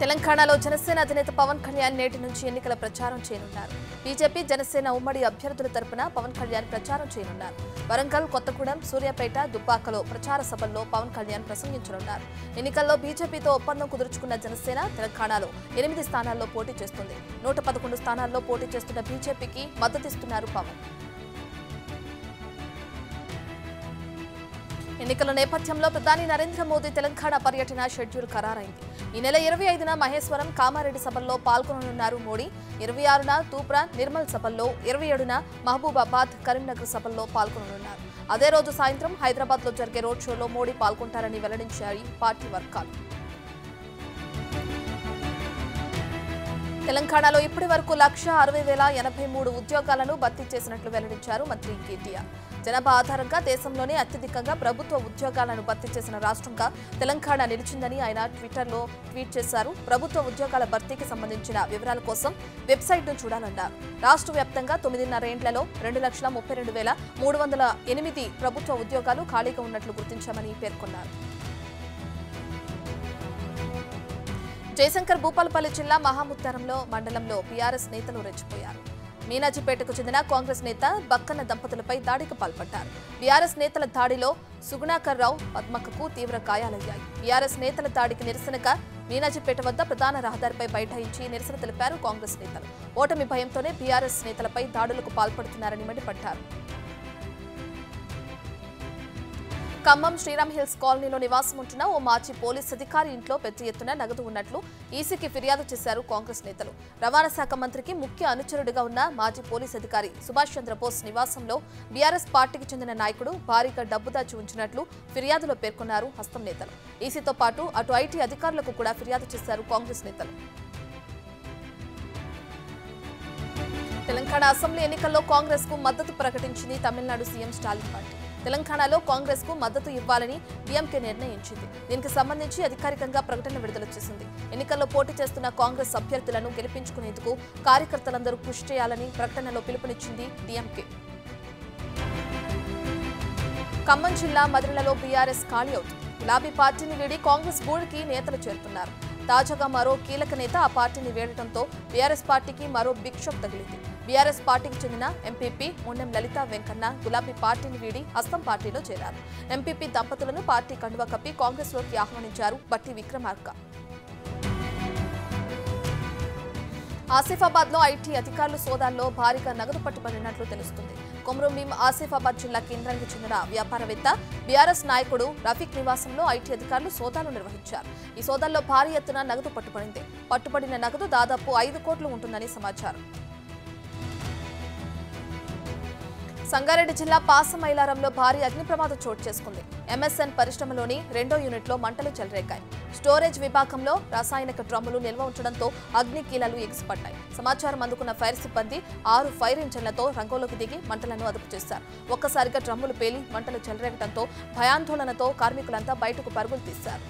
తెలంగాణలో జనసేన అధినేత పవన్ కళ్యాణ్ నేటి నుంచి ఎన్నికల ప్రచారం చేయనున్నారు బీజేపీ జనసేన ఉమ్మడి అభ్యర్థుల తరపున పవన్ కళ్యాణ్ ప్రచారం చేయనున్నారు వరంగల్ కొత్తగూడెం సూర్యాపేట దుబ్బాకలో ప్రచార సభల్లో పవన్ కళ్యాణ్ ప్రసంగించనున్నారు ఎన్నికల్లో బీజేపీతో ఒప్పందం కుదుర్చుకున్న జనసేన తెలంగాణలో ఎనిమిది స్థానాల్లో పోటీ చేస్తుంది నూట పదకొండు స్థానాల్లో పోటీ చేస్తున్న బీజేపీకి మద్దతిస్తున్నారు పవన్ ఎన్నికల నేపథ్యంలో ప్రధాని నరేంద్ర మోదీ తెలంగాణ పర్యటన షెడ్యూల్ ఖరారైంది ఈ నెల ఇరవై ఐదున మహేశ్వరం కామారెడ్డి సభల్లో పాల్గొననున్నారు మోడీ ఇరవై ఆరున తూప్రా నిర్మల్ సభల్లో ఇరవై ఏడున మహబూబాబాద్ కరీంనగర్ సభల్లో పాల్గొననున్నారు అదే రోజు సాయంత్రం హైదరాబాద్ లో జరిగే రోడ్ షోలో మోడీ పాల్గొంటారని వెల్లడించాయి పార్టీ వర్గాలు తెలంగాణలో ఇప్పటి వరకు లక్ష అరవై వేల ఎనభై మూడు ఉద్యోగాలను భర్తీ చేసినట్లు వెల్లడించారు మంత్రి కేటీఆర్ జనాభా ఆధారంగా దేశంలోనే అత్యధికంగా ప్రభుత్వ ఉద్యోగాలను భర్తీ చేసిన రాష్ట్రంగా తెలంగాణ నిలిచిందని ఆయన ట్విట్టర్లో ట్వీట్ చేశారు ప్రభుత్వ ఉద్యోగాల భర్తీకి సంబంధించిన వివరాల కోసం వెబ్సైట్ను చూడాలన్నారు రాష్ట్ర వ్యాప్తంగా తొమ్మిదిన్నరేండ్లలో రెండు లక్షల ముప్పై రెండు వేల మూడు వందల ఎనిమిది ప్రభుత్వ ఉద్యోగాలు ఖాళీగా ఉన్నట్లు గుర్తించామని పేర్కొన్నారు జయశంకర్ భూపాలపల్లి జిల్లా మహాముత్తారంలో మండలంలో బీఆర్ఎస్ నేతలు రెచ్చిపోయారు మీనాజీపేటకు చెందిన కాంగ్రెస్ నేత బక్కన్న దంపతులపై దాడికి పాల్పడ్డారు బీఆర్ఎస్ నేతల దాడిలో సుగుణాకర్ రావు పద్మక్కకు తీవ్ర గాయాలయ్యాయి బీఆర్ఎస్ నేతల దాడికి నిరసనగా మీనాజీపేట వద్ద ప్రధాన రహదారిపై బైఠాయించి నిరసన తెలిపారు కాంగ్రెస్ నేతలు ఓటమి భయంతోనే బీఆర్ఎస్ నేతలపై దాడులకు పాల్పడుతున్నారని మండిపడ్డారు ఖమ్మం శ్రీరామ్ హిల్స్ కాలనీలో నివాసం ఉంటున్న ఓ మాజీ పోలీస్ అధికారి ఇంట్లో పెద్ద ఎత్తున నగదు ఉన్నట్లు ఈసీకి ఫిర్యాదు చేశారు కాంగ్రెస్ నేతలు రవాణా శాఖ మంత్రికి ముఖ్య అనుచరుడిగా ఉన్న మాజీ పోలీస్ అధికారి సుభాష్ చంద్రబోస్ నివాసంలో బీఆర్ఎస్ పార్టీకి చెందిన నాయకుడు భారీగా డబ్బు దాచి ఉంచినట్లు ఫిర్యాదులో పేర్కొన్నారు హస్తం నేతలు ఈసీతో పాటు అటు ఐటీ అధికారులకు కూడా ఫిర్యాదు చేశారు కాంగ్రెస్ నేతలు తెలంగాణ అసెంబ్లీ ఎన్నికల్లో కాంగ్రెస్ కు మద్దతు ప్రకటించింది తమిళనాడు సీఎం స్టాలిన్ పార్టీ తెలంగాణలో కాంగ్రెస్ కు మద్దతు ఇవ్వాలని డీఎంకే నిర్ణయించింది దీనికి సంబంధించి అధికారికంగా ప్రకటన విడుదల చేసింది ఎన్నికల్లో పోటీ చేస్తున్న కాంగ్రెస్ అభ్యర్థులను గెలిపించుకునేందుకు కార్యకర్తలందరూ కృషి చేయాలని ప్రకటనలో పిలుపునిచ్చింది డీఎంకే ఖమ్మం జిల్లా మదిరలలో బీఆర్ఎస్ ఖాళీ అవుతుంది గులాబీ పార్టీని వీడి కాంగ్రెస్ బోర్డుకి నేతలు చేరుతున్నారు తాజాగా మరో కీలక నేత ఆ పార్టీని వీడటంతో బీఆర్ఎస్ పార్టీకి మరో బిగ్ షాక్ తగిలింది బీఆర్ఎస్ పార్టీకి చెందిన ఎంపీపీ మున్నెం లలిత వెంకన్న గులాబీ పార్టీని వీడి హస్తం పార్టీలో చేరారు ఎంపీపీ దంపతులను పార్టీ కండువా కప్పి కాంగ్రెస్లోకి ఆహ్వానించారు బట్టి విక్రమార్క ఆసిఫాబాద్ లో ఐటీ అధికారులు సోదాల్లో భారీగా నగదు పట్టుబడినట్లు తెలుస్తుంది కొమరంభీం ఆసిఫాబాద్ జిల్లా కేంద్రానికి చెందిన వ్యాపారవేత్త బీఆర్ఎస్ నాయకుడు రఫీక్ నివాసంలో ఐటీ అధికారులు సోదాలు నిర్వహించారు ఈ సోదాల్లో భారీ ఎత్తున నగదు పట్టుబడింది పట్టుబడిన నగదు దాదాపు ఐదు కోట్లు ఉంటుందని సమాచారం సంగారెడ్డి జిల్లా పాసమైలారంలో భారీ అగ్ని ప్రమాదం చోటు చేసుకుంది ఎంఎస్ఎన్ పరిశ్రమలోని రెండో యూనిట్లో మంటలు చెలరేగాయి స్టోరేజ్ విభాగంలో రసాయనిక డ్రమ్ములు నిల్వ ఉంచడంతో అగ్ని కీలలు ఎగిసిపడ్డాయి సమాచారం అందుకున్న ఫైర్ సిబ్బంది ఆరు ఫైర్ ఇంజన్లతో రంగంలోకి దిగి మంటలను అదుపు చేశారు ఒక్కసారిగా డ్రమ్ములు పేలి మంటలు చెలరేగడంతో భయాందోళనతో కార్మికులంతా బయటకు పరుగులు తీశారు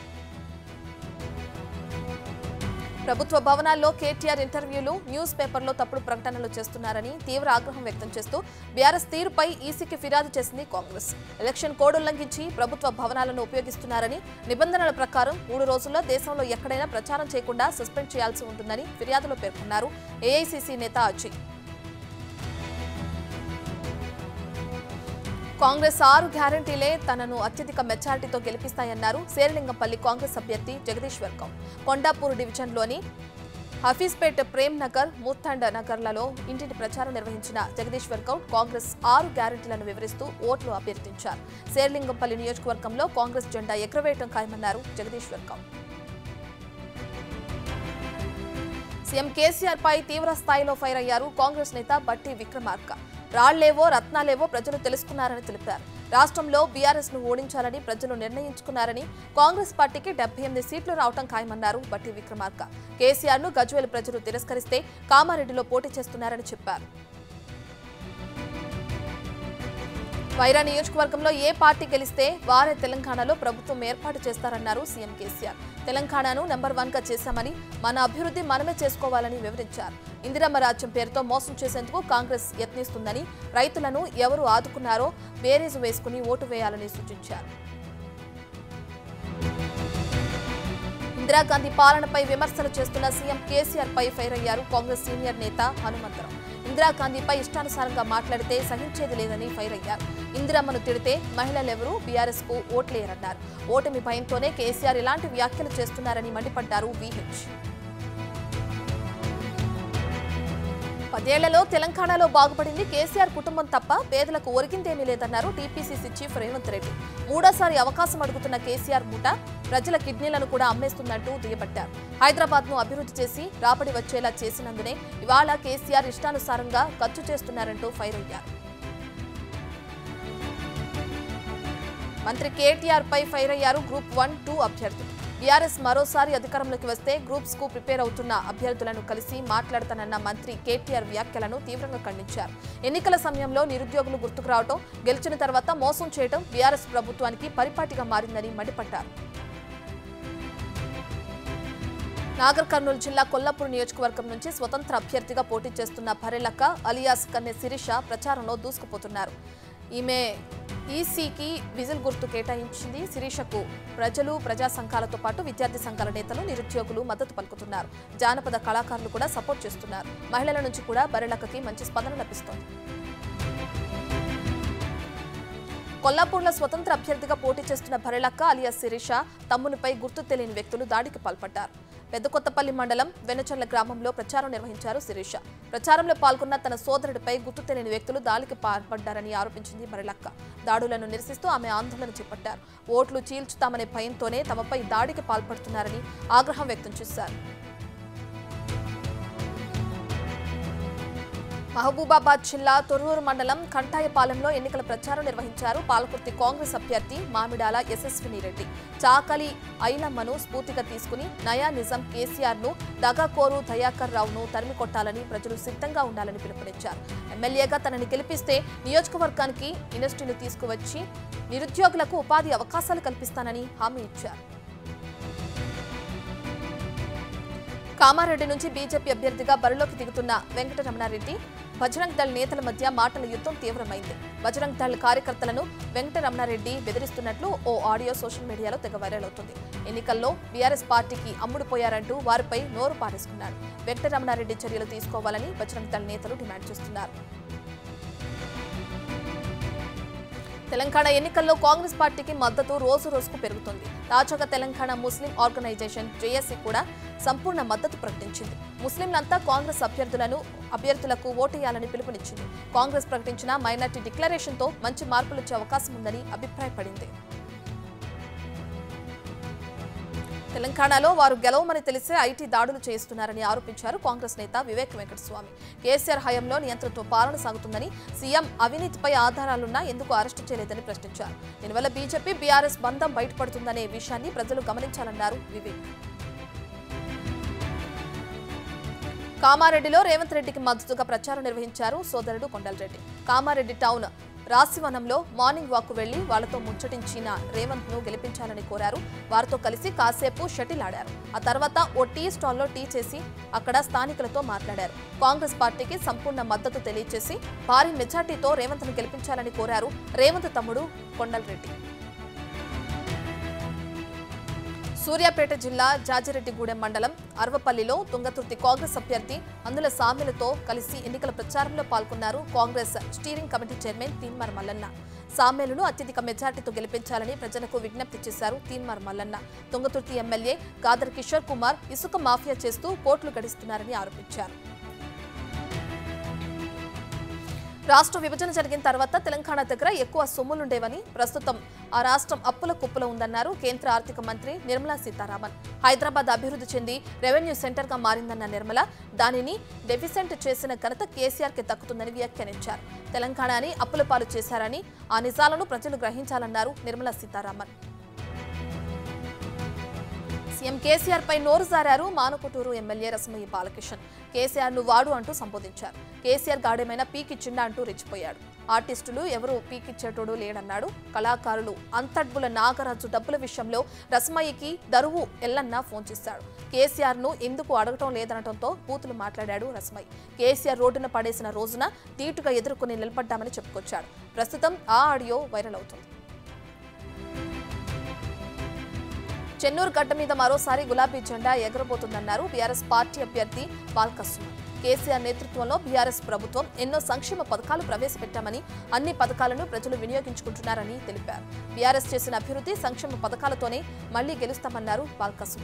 ప్రభుత్వ భవనాల్లో కేటీఆర్ ఇంటర్వ్యూలు న్యూస్ పేపర్లో తప్పుడు ప్రకటనలు చేస్తున్నారని తీవ్ర ఆగ్రహం వ్యక్తం చేస్తూ బీఆర్ఎస్ తీరుపై ఈసీకి ఫిర్యాదు చేసింది కాంగ్రెస్ ఎలక్షన్ కోడ్ ఉల్లంఘించి ప్రభుత్వ భవనాలను ఉపయోగిస్తున్నారని నిబంధనల ప్రకారం మూడు రోజుల్లో దేశంలో ఎక్కడైనా ప్రచారం చేయకుండా సస్పెండ్ చేయాల్సి ఉంటుందని ఫిర్యాదులో పేర్కొన్నారు ఏఐసీసీ నేత అజయ్ కాంగ్రెస్ ఆరు గ్యారంటీలే తనను అత్యధిక మెజారిటీతో గెలిపిస్తాయన్నారు శేరలింగంపల్లి కాంగ్రెస్ అభ్యర్థి జగదీశ్వర్ కౌర్ కొండాపూర్ డివిజన్లోని హఫీజ్పేట్ ప్రేమ్ నగర్ ముత్తండ నగర్లలో ఇంటింటి ప్రచారం నిర్వహించిన జగదీశ్వర్ గౌడ్ కాంగ్రెస్ ఆరు గ్యారంటీలను వివరిస్తూ ఓట్లు అభ్యర్థించారు శేర్లింగంపల్లి నియోజకవర్గంలో కాంగ్రెస్ జెండా ఎగురవేయటం ఖాయమన్నారు జగదీశ్వర్ గౌడ్ సీఎం కేసీఆర్ పై తీవ్ర స్థాయిలో ఫైర్ అయ్యారు కాంగ్రెస్ నేత బట్టి విక్రమార్క రాళ్లేవో రత్నాలేవో ప్రజలు తెలుసుకున్నారని తెలిపారు రాష్ట్రంలో బీఆర్ఎస్ ను ఓడించాలని ప్రజలు నిర్ణయించుకున్నారని కాంగ్రెస్ పార్టీకి డెబ్బై ఎనిమిది సీట్లు రావటం ఖాయమన్నారు బట్టి విక్రమార్క కేసీఆర్ ను గజ్వేల్ ప్రజలు తిరస్కరిస్తే కామారెడ్డిలో పోటీ చేస్తున్నారని చెప్పారు వైరా నియోజకవర్గంలో ఏ పార్టీ గెలిస్తే వారే తెలంగాణలో ప్రభుత్వం ఏర్పాటు చేస్తారన్నారు సీఎం కేసీఆర్ తెలంగాణను నెంబర్ వన్ గా చేశామని మన అభివృద్ధి మనమే చేసుకోవాలని వివరించారు ఇందిరమ్మ రాజ్యం పేరుతో మోసం చేసేందుకు కాంగ్రెస్ యత్నిస్తుందని రైతులను ఎవరు ఆదుకున్నారో బేరేజు వేసుకుని ఓటు వేయాలని సూచించారు ఇందిరాగాంధీ పాలనపై విమర్శలు చేస్తున్న సీఎం కేసీఆర్ పై ఫైర్ అయ్యారు కాంగ్రెస్ సీనియర్ నేత హనుమంతరావు ఇందిరాగాంధీపై ఇష్టానుసారంగా మాట్లాడితే సహించేది లేదని ఫైర్ అయ్యారు ఇందిరమ్మను తిడితే మహిళలెవరూ బీఆర్ఎస్ కు ఓట్లేయరన్నారు ఓటమి భయంతోనే కేసీఆర్ ఇలాంటి వ్యాఖ్యలు చేస్తున్నారని మండిపడ్డారు వీహెచ్ పదేళ్లలో తెలంగాణలో బాగుపడింది కేసీఆర్ కుటుంబం తప్ప పేదలకు ఒరిగిందేమీ లేదన్నారు టీపీసీసీ చీఫ్ రేవంత్ రెడ్డి మూడోసారి అవకాశం అడుగుతున్న కేసీఆర్ ముఠ ప్రజల కిడ్నీలను కూడా అమ్మేస్తున్నట్టు దుయ్యబట్టారు హైదరాబాద్ ను అభివృద్ధి చేసి రాబడి వచ్చేలా చేసినందునే ఇవాళ కేసీఆర్ ఇష్టానుసారంగా ఖర్చు చేస్తున్నారంటూ ఫైర్ అయ్యారు మంత్రి కేటీఆర్ పై ఫైర్ అయ్యారు గ్రూప్ వన్ టూ అభ్యర్థులు బీఆర్ఎస్ మరోసారి అధికారంలోకి వస్తే గ్రూప్స్ కు ప్రిపేర్ అవుతున్న అభ్యర్థులను కలిసి మాట్లాడతానన్న మంత్రి కేటీఆర్ వ్యాఖ్యలను తీవ్రంగా ఖండించారు ఎన్నికల సమయంలో నిరుద్యోగులు గుర్తుకు రావడం గెలిచిన తర్వాత మోసం చేయడం బీఆర్ఎస్ ప్రభుత్వానికి పరిపాటిగా మారిందని మండిపడ్డారు నాగర్ కర్నూలు జిల్లా కొల్లాపూర్ నియోజకవర్గం నుంచి స్వతంత్ర అభ్యర్థిగా పోటీ చేస్తున్న భరెలక్క అలియాస్ కన్నె శిరీష ప్రచారంలో దూసుకుపోతున్నారు ఈమె ఈసీకి విజిల్ గుర్తు కేటాయించింది శిరీషకు ప్రజలు ప్రజా సంఘాలతో పాటు విద్యార్థి సంఘాల నేతలు నిరుద్యోగులు మద్దతు పలుకుతున్నారు జానపద కళాకారులు కూడా సపోర్ట్ చేస్తున్నారు మహిళల నుంచి కూడా బరెలక్కకి మంచి స్పందన లభిస్తోంది కొల్లాపూర్లో స్వతంత్ర అభ్యర్థిగా పోటీ చేస్తున్న భరెలక్క అలియా శిరీష తమ్మునిపై గుర్తు తెలియని వ్యక్తులు దాడికి పాల్పడ్డారు పెద్దకొత్తపల్లి మండలం వెనచర్ల గ్రామంలో ప్రచారం నిర్వహించారు శిరీష ప్రచారంలో పాల్గొన్న తన సోదరుడిపై గుర్తు తెలియని వ్యక్తులు దాడికి పాల్పడ్డారని ఆరోపించింది భరెలక్క దాడులను నిరసిస్తూ ఆమె ఆందోళన చేపట్టారు ఓట్లు చీల్చుతామనే భయంతోనే తమపై దాడికి పాల్పడుతున్నారని ఆగ్రహం వ్యక్తం చేశారు మహబూబాబాద్ జిల్లా తొర్రూరు మండలం కంటాయపాలెంలో ఎన్నికల ప్రచారం నిర్వహించారు పాలకుర్తి కాంగ్రెస్ అభ్యర్థి మామిడాల యశస్విని రెడ్డి చాకలి ఐలమ్మను స్ఫూర్తిగా తీసుకుని నయా నిజాం కేసీఆర్ ను దగాకోరు దయాకర్ రావును తరిమి కొట్టాలని ప్రజలు సిద్ధంగా ఉండాలని పిలుపునిచ్చారు ఎమ్మెల్యేగా తనని గెలిపిస్తే నియోజకవర్గానికి ఇండస్ట్రీని తీసుకువచ్చి నిరుద్యోగులకు ఉపాధి అవకాశాలు కల్పిస్తానని హామీ ఇచ్చారు కామారెడ్డి నుంచి బీజేపీ అభ్యర్థిగా బరిలోకి దిగుతున్న వెంకటరమణారెడ్డి బజరంగ్ దళ్ నేతల మధ్య మాటల యుద్ధం తీవ్రమైంది బజరంగ్ దళ్ కార్యకర్తలను వెంకటరమణారెడ్డి బెదిరిస్తున్నట్లు ఓ ఆడియో సోషల్ మీడియాలో తెగ వైరల్ అవుతుంది ఎన్నికల్లో బీఆర్ఎస్ పార్టీకి అమ్ముడుపోయారంటూ వారిపై నోరు పారేసుకున్నారు వెంకటరమణారెడ్డి చర్యలు తీసుకోవాలని బజరంగ్ దళ్ నేతలు డిమాండ్ చేస్తున్నారు తెలంగాణ ఎన్నికల్లో కాంగ్రెస్ పార్టీకి మద్దతు రోజు రోజుకు పెరుగుతుంది తాజాగా తెలంగాణ ముస్లిం ఆర్గనైజేషన్ జేఏసీ కూడా సంపూర్ణ మద్దతు ప్రకటించింది ముస్లింలంతా కాంగ్రెస్ అభ్యర్థులను అభ్యర్థులకు ఓటేయాలని పిలుపునిచ్చింది కాంగ్రెస్ ప్రకటించిన మైనార్టీ డిక్లరేషన్తో మంచి మార్పులు వచ్చే అవకాశం ఉందని అభిప్రాయపడింది తెలంగాణలో వారు గెలవమని తెలిసే ఐటీ దాడులు చేయిస్తున్నారని ఆరోపించారు కాంగ్రెస్ నేత వివేక్ వెంకటస్వామి కేసీఆర్ హయాంలో నియంత్రణతో పాలన సాగుతుందని సీఎం అవినీతిపై ఆధారాలున్నా ఎందుకు అరెస్టు చేయలేదని ప్రశ్నించారు దీనివల్ల బీజేపీ బీఆర్ఎస్ బంధం బయటపడుతుందనే విషయాన్ని ప్రజలు గమనించాలన్నారు వివేక్ కామారెడ్డిలో రేవంత్ రెడ్డికి మద్దతుగా ప్రచారం నిర్వహించారు సోదరుడు కొండలరెడ్డి కామారెడ్డి టౌన్ రాశివనంలో మార్నింగ్ వాక్ వెళ్లి వాళ్లతో ముచ్చటించిన రేవంత్ ను గెలిపించాలని కోరారు వారితో కలిసి కాసేపు షటిల్ ఆడారు ఆ తర్వాత ఓ టీ స్టాల్లో టీ చేసి అక్కడ స్థానికులతో మాట్లాడారు కాంగ్రెస్ పార్టీకి సంపూర్ణ మద్దతు తెలియజేసి భారీ మెజార్టీతో రేవంత్ ను గెలిపించాలని కోరారు రేవంత్ తమ్ముడు కొండలరెడ్డి సూర్యాపేట జిల్లా జాజిరెడ్డిగూడెం మండలం అరవపల్లిలో తుంగతుర్తి కాంగ్రెస్ అభ్యర్థి అందుల సామెలతో కలిసి ఎన్నికల ప్రచారంలో పాల్గొన్నారు Congress steering committee chairman Teenmar Mallanna సామెలను అత్యధిక మెజార్టీతో గెలిపించాలని ప్రజలకు విజ్ఞప్తి చేశారు తీన్మార్ మల్లన్న తుంగతుర్తి ఎమ్మెల్యే గాదర్ కిషోర్ కుమార్ ఇసుక మాఫియా చేస్తూ కోట్లు గడిస్తున్నారని ఆరోపించారు రాష్ట్ర విభజన జరిగిన తర్వాత తెలంగాణ దగ్గర ఎక్కువ సొమ్ములుండేవని ప్రస్తుతం ఆ రాష్ట్రం అప్పుల కుప్పలో ఉందన్నారు కేంద్ర ఆర్థిక మంత్రి నిర్మలా సీతారామన్ హైదరాబాద్ అభివృద్ధి చెంది రెవెన్యూ సెంటర్గా మారిందన్న నిర్మల దానిని డెఫిసెంట్ చేసిన ఘనత కేసీఆర్కి దక్కుతుందని వ్యాఖ్యానించారు తెలంగాణని అప్పుల పాలు చేశారని ఆ నిజాలను ప్రజలు గ్రహించాలన్నారు నిర్మలా సీతారామన్ సీఎం కేసీఆర్ పై నోరు జారారు మానుకుటూరు ఎమ్మెల్యే రసమయ్య బాలకిషన్ కేసీఆర్ ను వాడు అంటూ సంబోధించారు కేసీఆర్ గాడేమైనా పీకిచ్చిండా అంటూ రెచ్చిపోయాడు ఆర్టిస్టులు ఎవరు పీకిచ్చేటోడు లేడన్నాడు కళాకారులు అంతడ్బుల నాగరాజు డబ్బుల విషయంలో రసమయ్యకి దరువు ఎల్లన్నా ఫోన్ చేశాడు కేసీఆర్ ను ఎందుకు అడగటం లేదనటంతో బూతులు మాట్లాడాడు రసమయ్య కేసీఆర్ రోడ్డున పడేసిన రోజున ధీటుగా ఎదుర్కొని నిలబడ్డామని చెప్పుకొచ్చాడు ప్రస్తుతం ఆ ఆడియో వైరల్ అవుతుంది చెన్నూరు గడ్డ మీద మరోసారి గులాబీ జెండా ఎగరబోతుందన్నారు బీఆర్ఎస్ పార్టీ అభ్యర్థి బాల్కసుమ కేసీఆర్ నేతృత్వంలో బీఆర్ఎస్ ప్రభుత్వం ఎన్నో సంక్షేమ పథకాలు ప్రవేశపెట్టామని అన్ని పథకాలను ప్రజలు వినియోగించుకుంటున్నారని తెలిపారు బీఆర్ఎస్ చేసిన అభివృద్ధి సంక్షేమ పథకాలతోనే మళ్లీ గెలుస్తామన్నారు బాల్కసుమ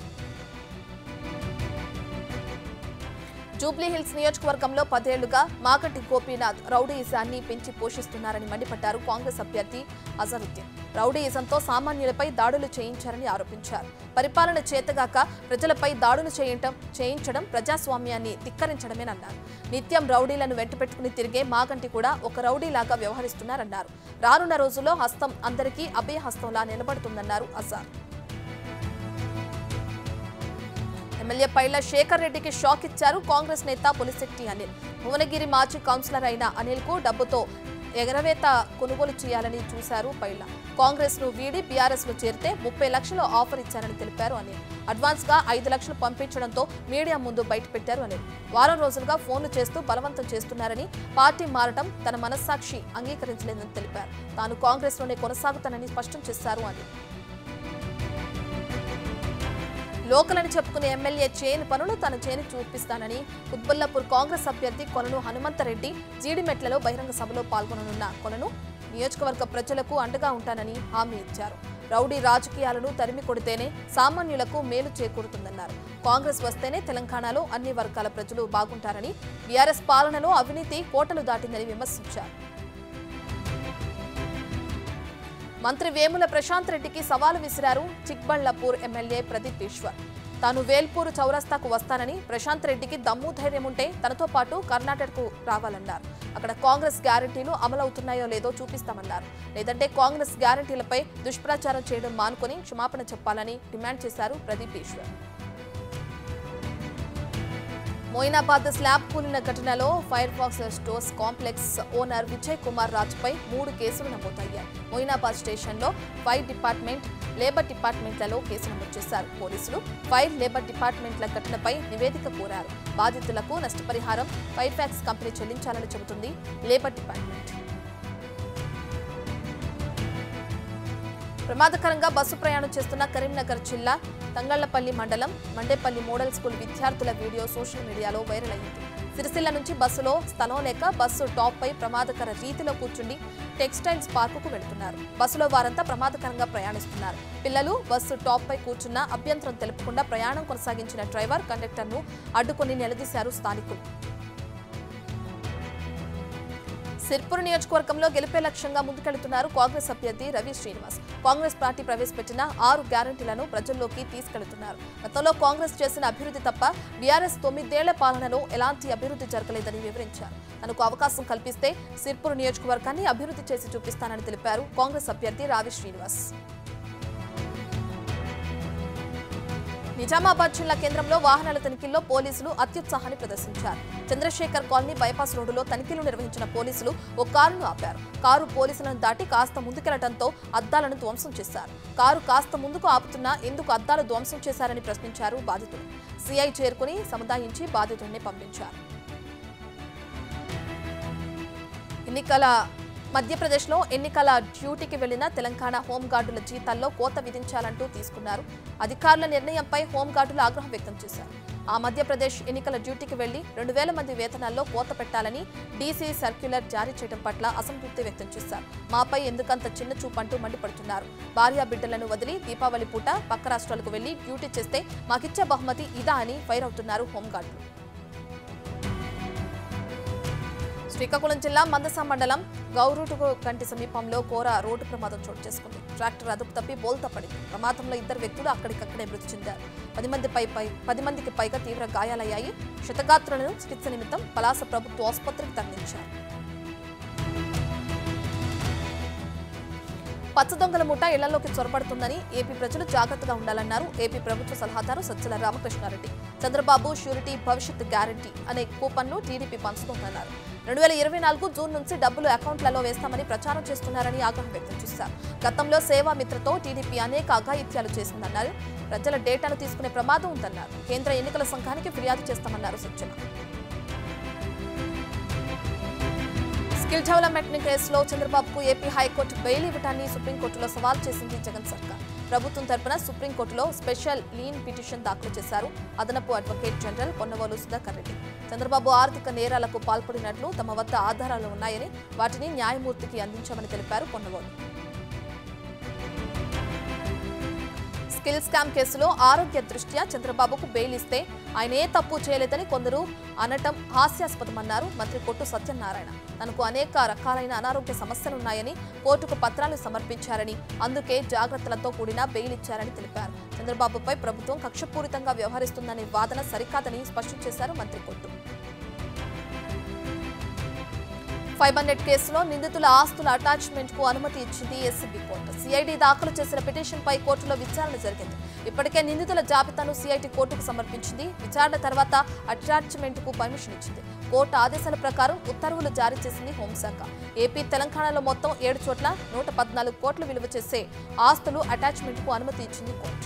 జూబ్లీహిల్స్ నియోజకవర్గంలో పదేళ్లుగా మాగంటి గోపీనాథ్ రౌడీయిజాన్ని పెంచి పోషిస్తున్నారని మండిపడ్డారు కాంగ్రెస్ అభ్యర్థి అజరుద్దీన్ రౌడీయిజంతో సామాన్యులపై దాడులు చేయించారని ఆరోపించారు పరిపాలన చేతగాక ప్రజలపై దాడులు చేయటం చేయించడం ప్రజాస్వామ్యాన్ని ధిక్కరించడమేనన్నారు నిత్యం రౌడీలను వెంటపెట్టుకుని తిరిగే మాగంటి కూడా ఒక రౌడీలాగా వ్యవహరిస్తున్నారన్నారు రానున్న రోజుల్లో హస్తం అందరికీ అభయహస్తంలా నిలబడుతుందన్నారు అజార్ ఎమ్మెల్యే పైల శేఖర్ రెడ్డికి షాక్ ఇచ్చారు కాంగ్రెస్ నేత పులిశెట్టి అనిల్ భువనగిరి మాజీ కౌన్సిలర్ అయిన అనిల్ కు డబ్బుతో ఎగరవేత కొనుగోలు చేయాలని చూశారు పైల కాంగ్రెస్ ను వీడి బీఆర్ఎస్ లో చేరితే ముప్పై లక్షలు ఆఫర్ ఇచ్చారని తెలిపారు అనిల్ అడ్వాన్స్ గా ఐదు లక్షలు పంపించడంతో మీడియా ముందు బయటపెట్టారు అనిల్ వారం రోజులుగా ఫోన్లు చేస్తూ బలవంతం చేస్తున్నారని పార్టీ మారటం తన మనస్సాక్షి అంగీకరించలేదని తెలిపారు తాను కాంగ్రెస్ లోనే కొనసాగుతానని స్పష్టం చేశారు అనిల్ లోకలని చెప్పుకునే ఎమ్మెల్యే చేయని పనులు తన చేయని చూపిస్తానని ఉద్బుల్లాపూర్ కాంగ్రెస్ అభ్యర్థి కొలను హనుమంతరెడ్డి జీడిమెట్లలో బహిరంగ సభలో పాల్గొననున్న కొలను నియోజకవర్గ ప్రజలకు అండగా ఉంటానని హామీ ఇచ్చారు రౌడీ రాజకీయాలను తరిమి కొడితేనే సామాన్యులకు మేలు చేకూరుతుందన్నారు కాంగ్రెస్ వస్తేనే తెలంగాణలో అన్ని వర్గాల ప్రజలు బాగుంటారని బీఆర్ఎస్ పాలనలో అవినీతి కోటలు దాటిందని విమర్శించారు మంత్రి వేముల ప్రశాంత్ రెడ్డికి సవాలు విసిరారు చిక్బళ్లపూర్ ఎమ్మెల్యే ప్రదీప్ ఈశ్వర్ తాను వేల్పూర్ చౌరస్తాకు వస్తానని ప్రశాంత్ రెడ్డికి దమ్ము ధైర్యం ఉంటే తనతో పాటు కర్ణాటకకు రావాలన్నారు అక్కడ కాంగ్రెస్ గ్యారంటీలు అమలవుతున్నాయో లేదో చూపిస్తామన్నారు లేదంటే కాంగ్రెస్ గ్యారంటీలపై దుష్ప్రచారం చేయడం మానుకొని క్షమాపణ చెప్పాలని డిమాండ్ చేశారు ప్రదీప్ ఈశ్వర్ మోయినాబాద్ స్లాబ్ కూలిన ఘటనలో fire fox stores complex owner Vijay Kumar రాజుపై మూడు కేసులు నమోదయ్యాయి మోయినాబాద్ స్టేషన్లో ఫైర్ డిపార్ట్మెంట్ లేబర్ డిపార్ట్మెంట్లలో కేసు నమోదు చేశారు పోలీసులు ఫైర్ లేబర్ డిపార్ట్మెంట్ల ఘటనపై నివేదిక కోరారు బాధితులకు నష్టపరిహారం ఫైర్ ఫ్యాక్స్ కంపెనీ చెల్లించాలని చెబుతుంది లేబర్ డిపార్ట్మెంట్ ప్రమాదకరంగా బస్సు ప్రయాణం చేస్తున్న కరీంనగర్ జిల్లా తంగళ్లపల్లి మండలం మండేపల్లి మోడల్ స్కూల్ విద్యార్థుల వీడియో సోషల్ మీడియాలో వైరల్ అయింది సిరిసిల్ల నుంచి బస్సులో స్థలం లేక బస్సు టాప్ పై ప్రమాదకర రీతిలో కూర్చుండి టెక్స్టైల్స్ పార్కుకు వెళ్తున్నారు బస్సులో వారంతా ప్రమాదకరంగా ప్రయాణిస్తున్నారు పిల్లలు బస్సు టాప్ పై కూర్చున్న అభ్యంతరం తెలుపకుండా ప్రయాణం కొనసాగించిన డ్రైవర్ కండక్టర్ను అడ్డుకొని నిలదీశారు స్థానికులు సిర్పూర్ నియోజకవర్గంలో గెలిపే లక్ష్యంగా ముందుకెళ్తున్నారు కాంగ్రెస్ అభ్యర్థి రవి శ్రీనివాస్ కాంగ్రెస్ పార్టీ ప్రవేశపెట్టిన ఆరు గ్యారంటీలను ప్రజల్లోకి తీసుకెళ్తున్నారు గతంలో కాంగ్రెస్ చేసిన అభివృద్ధి తప్ప బీఆర్ఎస్ తొమ్మిదేళ్ల పాలనలో ఎలాంటి అభివృద్ధి జరగలేదని వివరించారు తనకు అవకాశం కల్పిస్తే సిర్పూర్ నియోజకవర్గాన్ని అభివృద్ధి చేసి చూపిస్తానని తెలిపారు కాంగ్రెస్ అభ్యర్థి రావి శ్రీనివాస్ నిజామాబాద్ జిల్లా కేంద్రంలో వాహనాల తనిఖీల్లో పోలీసులు అత్యుత్సాహాన్ని ప్రదర్శించారు చంద్రశేఖర్ కాలనీ బైపాస్ రోడ్డులో తనిఖీలు నిర్వహించిన పోలీసులు ఓ కారును ఆపారు కారు పోలీసులను దాటి కాస్త ముందుకెళ్లడంతో అద్దాలను ధ్వంసం చేశారు కారు కాస్త ముందుకు ఆపుతున్నా ఎందుకు అద్దాలు ధ్వంసం చేశారని ప్రశ్నించారు బాధితులు సిఐ చేరుకుని సముదాయించి బాధితుడిని పంపించారు ఎన్నికల మధ్యప్రదేశ్లో ఎన్నికల డ్యూటీకి వెళ్లిన తెలంగాణ హోంగార్డుల జీతాల్లో కోత విధించాలంటూ తీసుకున్నారు అధికారుల నిర్ణయంపై హోంగార్డులు ఆగ్రహం వ్యక్తం చేశారు ఆ మధ్యప్రదేశ్ ఎన్నికల డ్యూటీకి వెళ్లి రెండు వేల మంది వేతనాల్లో కోత పెట్టాలని డీసీ సర్క్యులర్ జారీ చేయడం పట్ల అసంతృప్తి వ్యక్తం చేశారు మాపై ఎందుకంత చిన్న చూపు అంటూ మండిపడుతున్నారు భార్యా బిడ్డలను వదిలి దీపావళి పూట పక్క రాష్ట్రాలకు వెళ్లి డ్యూటీ చేస్తే మాకిచ్చే బహుమతి ఇదా అని ఫైర్ అవుతున్నారు హోంగార్డులు శ్రీకాకుళం జిల్లా మందస మండలం గౌరూటుకు కంటి సమీపంలో కోర రోడ్డు ప్రమాదం చోటు చేసుకుంది ట్రాక్టర్ అదుపు తప్పి బోల్తా పడింది ప్రమాదంలో ఇద్దరు వ్యక్తులు అక్కడికక్కడే మృతి చెందారు పది మంది పై పై పది మందికి పైగా తీవ్ర గాయాలయ్యాయి క్షతగాత్రులను చికిత్స నిమిత్తం పలాస ప్రభుత్వ ఆసుపత్రికి తరలించారు పచ్చ దొంగల ముఠ ఇళ్లలోకి చొరబడుతుందని ఏపీ ప్రజలు జాగ్రత్తగా ఉండాలన్నారు ఏపీ ప్రభుత్వ సలహాదారు సజ్జల రామకృష్ణారెడ్డి చంద్రబాబు ష్యూరిటీ భవిష్యత్ గ్యారంటీ అనే కూపన్ను టీడీపీ పంచుతోందన్నారు రెండు వేల ఇరవై నాలుగు జూన్ నుంచి డబ్బులు అకౌంట్లలో వేస్తామని ప్రచారం చేస్తున్నారని ఆగ్రహం వ్యక్తం చేశారు గతంలో సేవా మిత్రతో టీడీపీ అనేక అఘాయిత్యాలు చేసిందన్నారు ప్రజల డేటాను తీసుకునే ప్రమాదం ఉందన్నారు కేంద్ర ఎన్నికల సంఘానికి ఫిర్యాదు చేస్తామన్నారు సజ్జల స్కిల్ డెవలప్మెంట్ కేసులో చంద్రబాబుకు ఏపీ హైకోర్టు బెయిల్ ఇవ్వటాన్ని సుప్రీంకోర్టులో సవాల్ చేసింది జగన్ సర్కార్ ప్రభుత్వం తరపున సుప్రీంకోర్టులో స్పెషల్ లీన్ పిటిషన్ దాఖలు చేశారు అదనపు అడ్వకేట్ జనరల్ పొన్నవోలు సుధాకర్ రెడ్డి చంద్రబాబు ఆర్థిక నేరాలకు పాల్పడినట్లు తమ వద్ద ఆధారాలు ఉన్నాయని వాటిని న్యాయమూర్తికి అందించామని తెలిపారు పొన్నవోలు స్కిల్ స్కామ్ కేసులో ఆరోగ్య దృష్ట్యా చంద్రబాబుకు బెయిల్ ఇస్తే ఆయన ఏ తప్పు చేయలేదని కొందరు అనటం హాస్యాస్పదమన్నారు మంత్రి కొట్టు సత్యనారాయణ తనకు అనేక రకాలైన అనారోగ్య సమస్యలున్నాయని కోర్టుకు పత్రాలు సమర్పించారని అందుకే జాగ్రత్తలతో కూడిన బెయిల్ ఇచ్చారని తెలిపారు చంద్రబాబుపై ప్రభుత్వం కక్షపూరితంగా వ్యవహరిస్తుందనే వాదన సరికాదని స్పష్టం చేశారు మంత్రి కొట్టు ఫైవ్ హండ్రెడ్ కేసులో నిందితుల ఆస్తుల అటాచ్మెంట్ కు అనుమతి ఇచ్చింది ఎస్సీబీ కోర్టు సిఐడి దాఖలు చేసిన పిటిషన్ పై కోర్టులో విచారణ జరిగింది ఇప్పటికే నిందితుల జాబితాను సిఐటి కోర్టుకు సమర్పించింది విచారణ తర్వాత అటాచ్మెంట్ కు పర్మిషన్ ఇచ్చింది కోర్టు ఆదేశాల ప్రకారం ఉత్తర్వులు జారీ చేసింది హోంశాఖ ఏపీ తెలంగాణలో మొత్తం ఏడు చోట్ల నూట పద్నాలుగు కోట్లు విలువ చేసే ఆస్తులు అటాచ్మెంట్ కు అనుమతి ఇచ్చింది కోర్టు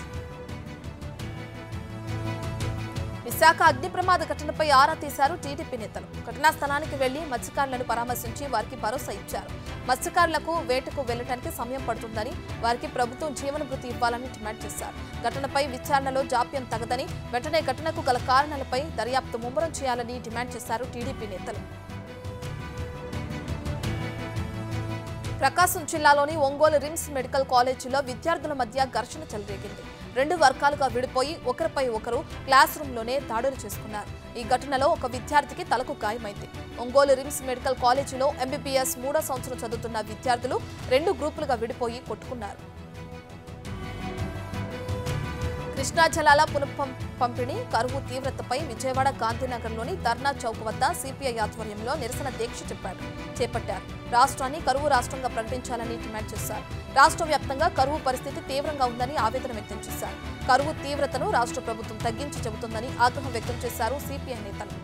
విశాఖ అగ్ని ప్రమాద ఘటనపై ఆరా తీశారు టీడీపీ నేతలు ఘటనా స్థలానికి వెళ్లి మత్స్యకారులను పరామర్శించి వారికి భరోసా ఇచ్చారు మత్స్యకారులకు వేటకు వెళ్లడానికి సమయం పడుతుందని వారికి ప్రభుత్వం జీవన భృతి ఇవ్వాలని డిమాండ్ చేశారు ఘటనపై విచారణలో జాప్యం తగదని వెంటనే ఘటనకు గల కారణాలపై దర్యాప్తు ముమ్మరం చేయాలని డిమాండ్ చేశారు టీడీపీ నేతలు ప్రకాశం జిల్లాలోని ఒంగోలు రిమ్స్ మెడికల్ కాలేజీలో విద్యార్థుల మధ్య ఘర్షణ చెలరేగింది రెండు వర్గాలుగా విడిపోయి ఒకరిపై ఒకరు క్లాస్ రూమ్లోనే దాడులు చేసుకున్నారు ఈ ఘటనలో ఒక విద్యార్థికి తలకు గాయమైంది ఒంగోలు రిమ్స్ మెడికల్ కాలేజీలో ఎంబీబీఎస్ మూడో సంవత్సరం చదువుతున్న విద్యార్థులు రెండు గ్రూపులుగా విడిపోయి కొట్టుకున్నారు కృష్ణా జలాల పునఃపం పంపిణీ కరువు తీవ్రతపై విజయవాడ గాంధీనగర్లోని ధర్నా చౌక్ వద్ద సిపిఐ ఆధ్వర్యంలో నిరసన దీక్ష చెప్పారు చేపట్టారు రాష్ట్రాన్ని కరువు రాష్ట్రంగా ప్రకటించాలని డిమాండ్ చేశారు రాష్ట్ర వ్యాప్తంగా కరువు పరిస్థితి తీవ్రంగా ఉందని ఆవేదన వ్యక్తం చేశారు కరువు తీవ్రతను రాష్ట్ర ప్రభుత్వం తగ్గించి చెబుతుందని ఆగ్రహం వ్యక్తం చేశారు సిపిఐ నేతలు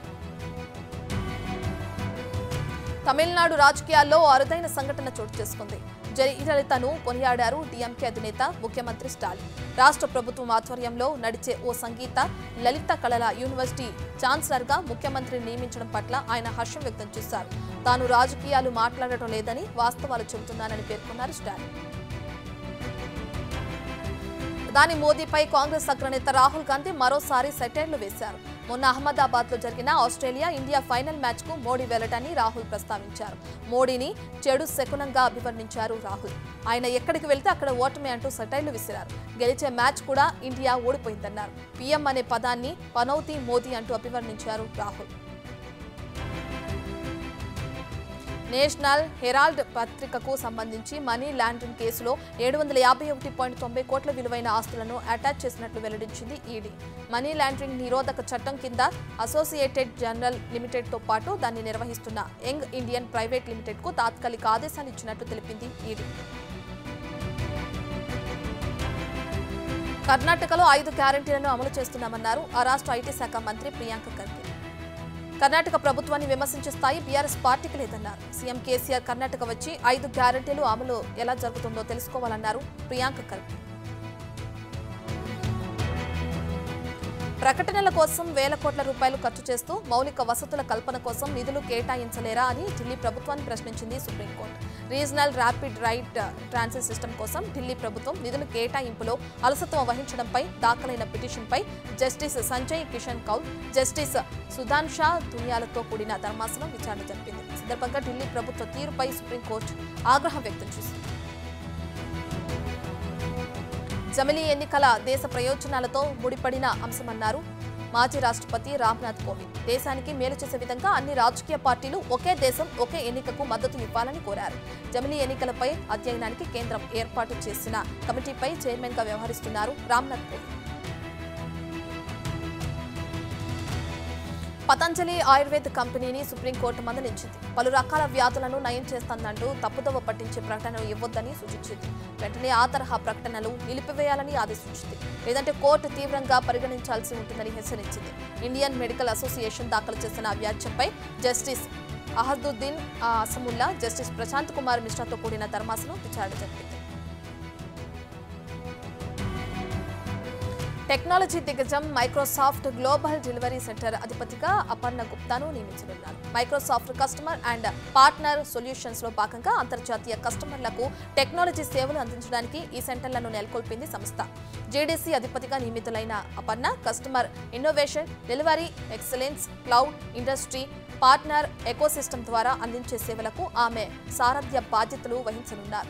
తమిళనాడు రాజకీయాల్లో అరుదైన సంఘటన చోటు చేసుకుంది జయలలితను కొనియాడారు డీఎంకే అధినేత ముఖ్యమంత్రి స్టాలిన్ రాష్ట్ర ప్రభుత్వం ఆధ్వర్యంలో నడిచే ఓ సంగీత లలిత కళల యూనివర్సిటీ ఛాన్సలర్గా ముఖ్యమంత్రి నియమించడం పట్ల ఆయన హర్షం వ్యక్తం చేశారు తాను రాజకీయాలు మాట్లాడటం లేదని వాస్తవాలు చెబుతున్నానని పేర్కొన్నారు స్టాలిన్ ప్రధాని మోదీపై కాంగ్రెస్ అగ్రనేత రాహుల్ గాంధీ మరోసారి సెటైర్లు వేశారు మొన్న అహ్మదాబాద్ లో జరిగిన ఆస్ట్రేలియా ఇండియా ఫైనల్ మ్యాచ్ కు మోడీ వెళ్లటాన్ని రాహుల్ ప్రస్తావించారు మోడీని చెడు శకునంగా అభివర్ణించారు రాహుల్ ఆయన ఎక్కడికి వెళ్తే అక్కడ ఓటమి అంటూ సెటైర్లు విసిరారు గెలిచే మ్యాచ్ కూడా ఇండియా ఓడిపోయిందన్నారు పీఎం అనే పదాన్ని పనౌతి మోదీ అంటూ అభివర్ణించారు రాహుల్ నేషనల్ హెరాల్డ్ పత్రికకు సంబంధించి మనీ లాండరింగ్ కేసులో ఏడు వందల యాభై ఒకటి పాయింట్ తొంభై కోట్ల విలువైన ఆస్తులను అటాచ్ చేసినట్లు వెల్లడించింది ఈడీ మనీ లాండరింగ్ నిరోధక చట్టం కింద అసోసియేటెడ్ జనరల్ లిమిటెడ్ తో పాటు దాన్ని నిర్వహిస్తున్న యంగ్ ఇండియన్ ప్రైవేట్ లిమిటెడ్ కు తాత్కాలిక ఆదేశాలు ఇచ్చినట్లు తెలిపింది ఈడీ కర్ణాటకలో ఐదు గ్యారంటీలను అమలు చేస్తున్నామన్నారు ఆ రాష్ట్ర ఐటీ శాఖ మంత్రి ప్రియాంక ఖర్గే కర్ణాటక ప్రభుత్వాన్ని విమర్శించే స్థాయి బీఆర్ఎస్ పార్టీకి లేదన్నారు సీఎం కేసీఆర్ కర్ణాటక వచ్చి ఐదు గ్యారంటీలు అమలు ఎలా జరుగుతుందో తెలుసుకోవాలన్నారు ప్రియాంక ఖర్గే ప్రకటనల కోసం వేల కోట్ల రూపాయలు ఖర్చు చేస్తూ మౌలిక వసతుల కల్పన కోసం నిధులు కేటాయించలేరా అని ఢిల్లీ ప్రభుత్వాన్ని ప్రశ్నించింది supreme court regional rapid right transit system కోసం ఢిల్లీ ప్రభుత్వం నిధుల కేటాయింపులో అలసత్వం వహించడంపై దాఖలైన పిటిషన్పై justice Sanjay Kishan Kaul justice Sudhanshu దునియాలతో కూడిన ధర్మాసనం విచారణ జరిపింది ఈ సందర్భంగా ఢిల్లీ ప్రభుత్వ తీరుపై సుప్రీంకోర్టు ఆగ్రహం వ్యక్తం చేసింది జమిలీ ఎన్నికల దేశ ప్రయోజనాలతో ముడిపడిన అంశమన్నారు మాజీ రాష్ట్రపతి రామ్నాథ్ కోవింద్ దేశానికి మేలు చేసే విధంగా అన్ని రాజకీయ పార్టీలు ఒకే దేశం ఒకే ఎన్నికకు మద్దతు ఇవ్వాలని కోరారు జమిలీ ఎన్నికలపై అధ్యయనానికి కేంద్రం ఏర్పాటు చేసిన కమిటీపై చైర్మన్ గా వ్యవహరిస్తున్నారు రామ్నాథ్ కోవింద్ పతంజలి ఆయుర్వేద కంపెనీని సుప్రీంకోర్టు మందలించింది పలు రకాల వ్యాధులను నయం చేస్తుందంటూ తప్పుదోవ పట్టించే ప్రకటనలు ఇవ్వొద్దని సూచించింది వెంటనే ఆ తరహా ప్రకటనలు నిలిపివేయాలని ఆదేశించింది లేదంటే కోర్టు తీవ్రంగా పరిగణించాల్సి ఉంటుందని హెచ్చరించింది ఇండియన్ మెడికల్ అసోసియేషన్ దాఖలు చేసిన వ్యాజ్యంపై జస్టిస్ అహదుద్దీన్ ఆ, అసముల్లా జస్టిస్ ప్రశాంత్ కుమార్ మిశ్రాతో కూడిన ధర్మాసనం విచారణ జరిపింది టెక్నాలజీ దిగ్గజం మైక్రోసాఫ్ట్ గ్లోబల్ డెలివరీ సెంటర్ అధిపతిగా అపర్ణ గుప్తాను నియమించనున్నారు Microsoft customer and partner solutions లో భాగంగా అంతర్జాతీయ కస్టమర్లకు టెక్నాలజీ సేవలు అందించడానికి ఈ సెంటర్లను నెలకొల్పింది సంస్థ జేడీసీ అధిపతిగా నియమితులైన Aparna customer innovation delivery excellence cloud industry partner ecosystem ద్వారా అందించే సేవలకు ఆమె సారథ్య బాధ్యతలు వహించనున్నారు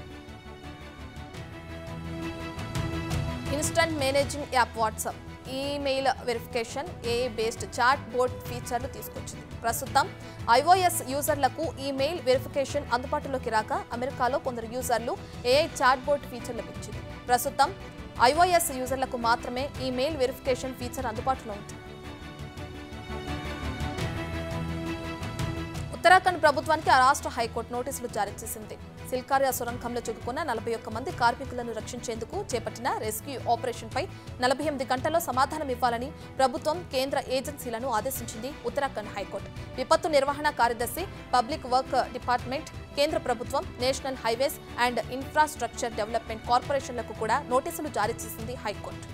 instant messaging app WhatsApp email verification AI based chatbot ఫీచర్లు తీసుకొచ్చింది ప్రస్తుతం ఐఓఎస్ యూజర్లకు ఈమెయిల్ వెరిఫికేషన్ అందుబాటులోకి రాక అమెరికాలో కొందరు యూజర్లు ఏఐ చాట్ బోర్డ్ ఫీచర్ లభించింది ప్రస్తుతం ఐఓఎస్ యూజర్లకు మాత్రమే ఈమెయిల్ వెరిఫికేషన్ ఫీచర్ అందుబాటులో ఉంది ఉత్తరాఖండ్ ప్రభుత్వానికి ఆ రాష్ట్ర హైకోర్టు నోటీసులు జారీ చేసింది సిల్కారియా సొరంగంలో చిక్కుకున్న నలభై ఒక్క మంది కార్మికులను రక్షించేందుకు చేపట్టిన రెస్క్యూ ఆపరేషన్పై నలభై ఎనిమిది గంటల్లో సమాధానం ఇవ్వాలని ప్రభుత్వం కేంద్ర ఏజెన్సీలను ఆదేశించింది ఉత్తరాఖండ్ హైకోర్టు విపత్తు నిర్వహణ కార్యదర్శి పబ్లిక్ వర్క్ డిపార్ట్మెంట్ కేంద్ర ప్రభుత్వం national highways and infrastructure development కార్పొరేషన్లకు కూడా నోటీసులు జారీ చేసింది హైకోర్టు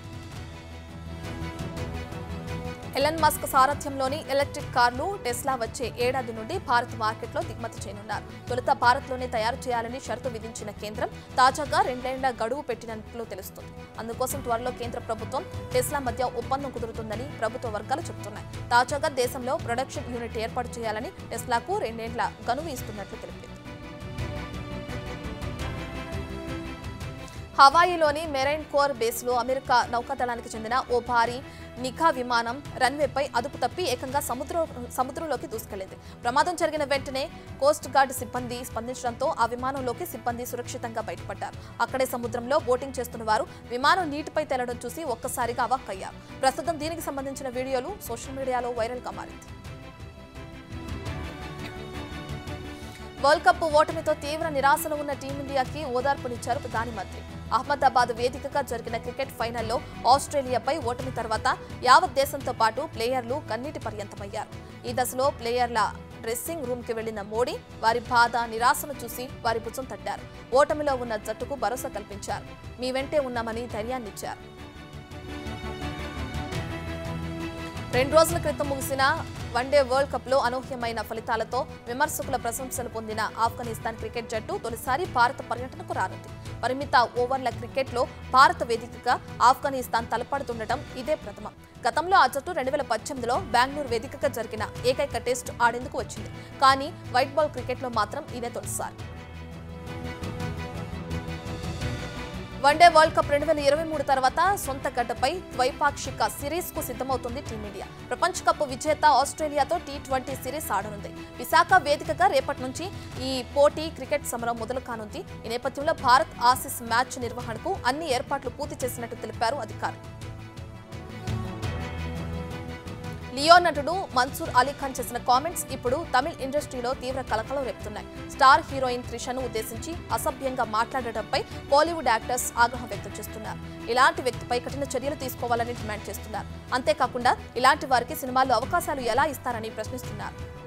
ఎలన్ మస్క్ సారథ్యంలోని ఎలక్ట్రిక్ కార్లు టెస్లా వచ్చే ఏడాది నుండి భారత్ మార్కెట్లో దిగుమతి చేయనున్నారు తొలుత భారత్లోనే తయారు చేయాలని షరతు విధించిన కేంద్రం తాజాగా రెండేళ్ల గడువు పెట్టినట్లు తెలుస్తుంది అందుకోసం త్వరలో కేంద్ర ప్రభుత్వం టెస్లా మధ్య ఒప్పందం కుదురుతుందని ప్రభుత్వ వర్గాలు చెబుతున్నాయి తాజాగా దేశంలో ప్రొడక్షన్ యూనిట్ ఏర్పాటు చేయాలని టెస్లాకు రెండేళ్ల గడువు ఇస్తున్నట్లు తెలిపింది హవాయిలోని మెరైన్ కోర్ బేస్లో అమెరికా నౌకాదళానికి చెందిన ఓ భారీ నిఘా విమానం రన్వేపై అదుపు తప్పి ఏకంగా సముద్ర సముద్రంలోకి దూసుకెళ్లింది ప్రమాదం జరిగిన వెంటనే కోస్ట్ గార్డ్ సిబ్బంది స్పందించడంతో ఆ విమానంలోకి సిబ్బంది సురక్షితంగా బయటపడ్డారు అక్కడే సముద్రంలో బోటింగ్ చేస్తున్న వారు విమానం నీటిపై తేలడం చూసి ఒక్కసారిగా అవాక్కయ్యారు ప్రస్తుతం దీనికి సంబంధించిన వీడియోలు సోషల్ మీడియాలో వైరల్గా మారింది వరల్డ్ కప్ ఓటమితో తీవ్ర నిరాశలో ఉన్న టీమిండియాకి ఓదార్పునిచ్చారు ప్రధాని మంత్రి అహ్మదాబాద్ వేదికగా జరిగిన క్రికెట్ ఫైనల్లో ఆస్ట్రేలియాపై ఓటమి తర్వాత యావత్ దేశంతో పాటు ప్లేయర్లు కన్నీటి పర్యంతమయ్యారు ఈ దశలో ప్లేయర్ల డ్రెస్సింగ్ రూమ్కి వెళ్లిన మోడీ వారి బాధ నిరాశను చూసి వారి భుజం తట్టారు ఓటమిలో ఉన్న జట్టుకు భరోసా కల్పించారు మీ వెంటే ఉన్నామని ధైర్యాన్నిచ్చారు రెండు రోజుల క్రితం ముగిసిన వన్డే వరల్డ్ కప్లో అనూహ్యమైన ఫలితాలతో విమర్శకుల ప్రశంసలు పొందిన ఆఫ్ఘనిస్తాన్ క్రికెట్ జట్టు తొలిసారి భారత పర్యటనకు రానుంది పరిమిత ఓవర్ల క్రికెట్లో భారత వేదికగా ఆఫ్ఘనిస్తాన్ తలపడుతుండటం ఇదే ప్రథమం గతంలో ఆ జట్టు రెండు వేల పద్దెనిమిదిలో బెంగళూరు వేదికగా జరిగిన ఏకైక టెస్ట్ ఆడేందుకు వచ్చింది కానీ వైట్ బాల్ క్రికెట్లో మాత్రం ఇదే తొలిసారి వన్డే వరల్డ్ కప్ రెండు వేల ఇరవై మూడు తర్వాత సొంత గడ్డపై ద్వైపాక్షిక సిరీస్ కు సిద్ధమవుతుంది టీమిండియా ప్రపంచ కప్ విజేత ఆస్ట్రేలియాతో టీ ట్వంటీ సిరీస్ ఆడనుంది విశాఖ వేదికగా రేపటి నుంచి ఈ పోటీ క్రికెట్ సమరం మొదలు కానుంది ఈ నేపథ్యంలో భారత్ ఆసిస్ మ్యాచ్ నిర్వహణకు అన్ని ఏర్పాట్లు పూర్తి చేసినట్టు తెలిపారు అధికారులు లియో నటుడు మన్సూర్ అలీ ఖాన్ చేసిన కామెంట్స్ ఇప్పుడు తమిళ్ ఇండస్ట్రీలో తీవ్ర కలకలం రేపుతున్నాయి స్టార్ హీరోయిన్ త్రిషను ఉద్దేశించి అసభ్యంగా మాట్లాడటంపై బాలీవుడ్ యాక్టర్స్ ఆగ్రహం వ్యక్తం చేస్తున్నారు ఇలాంటి వ్యక్తిపై కఠిన చర్యలు తీసుకోవాలని డిమాండ్ చేస్తున్నారు అంతేకాకుండా ఇలాంటి వారికి సినిమాల్లో అవకాశాలు ఎలా ఇస్తారని ప్రశ్నిస్తున్నారు